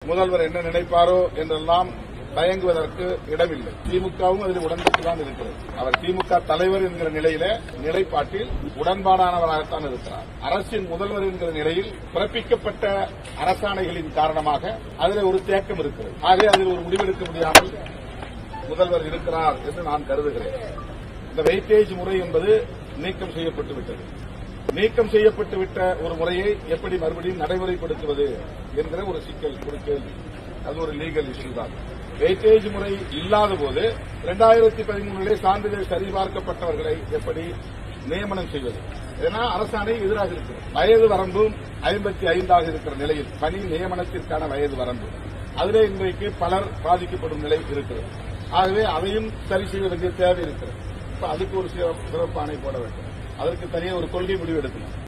முதல்வர் என்ன நினைப்பாரோ என்றெல்லாம் தயங்குவதற்கு இடமில்லை திமுகவும் அதில் உடன்பட்டு தான் இருக்கிறது அவர் திமுக தலைவர் என்கிற நிலையில நிலைப்பாட்டில் உடன்பாடானவராகத்தான் இருக்கிறார் அரசின் முதல்வர் என்கிற நிலையில் பிறப்பிக்கப்பட்ட அரசாணைகளின் காரணமாக அதில் ஒரு தேக்கம் இருக்கிறது ஆகவே அதில் ஒரு முடிவெடுக்க முடியாமல் முதல்வர் இருக்கிறார் என்று நான் கருதுகிறேன் இந்த வெயிட்டேஜ் முறை என்பது நீக்கம் செய்யப்பட்டு விட்டது நீக்கம் செய்யப்பட்டு விட்ட ஒரு முறையை எப்படி மறுபடியும் நடைமுறைப்படுத்துவது என்கிற ஒரு சிக்கல் ஒரு கேள்வி அது ஒரு லீகல் இஷ்யூ தான் வெயிட்டேஜ் முறை இல்லாத போது இரண்டாயிரத்தி பதிமூணிலே சான்றிதழ் சரிபார்க்கப்பட்டவர்களை எப்படி நியமனம் செய்வது ஏன்னா அரசாணை எதிராக இருக்கிறது வயது வரம்பும் ஐம்பத்தி ஐந்தாக இருக்கிற நிலையில் பணி நியமனத்திற்கான வயது வரம்பு அதிலே இன்றைக்கு பலர் பாதிக்கப்படும் நிலை இருக்கிறது ஆகவே அதையும் சரி செய்ய வேண்டிய தேவை இருக்கிறது இப்ப அதுக்கு ஒரு சிறப்பு ஆணை போட வேண்டும் அதற்கு தனியாக ஒரு கொள்கை முடிவு எடுக்கணும்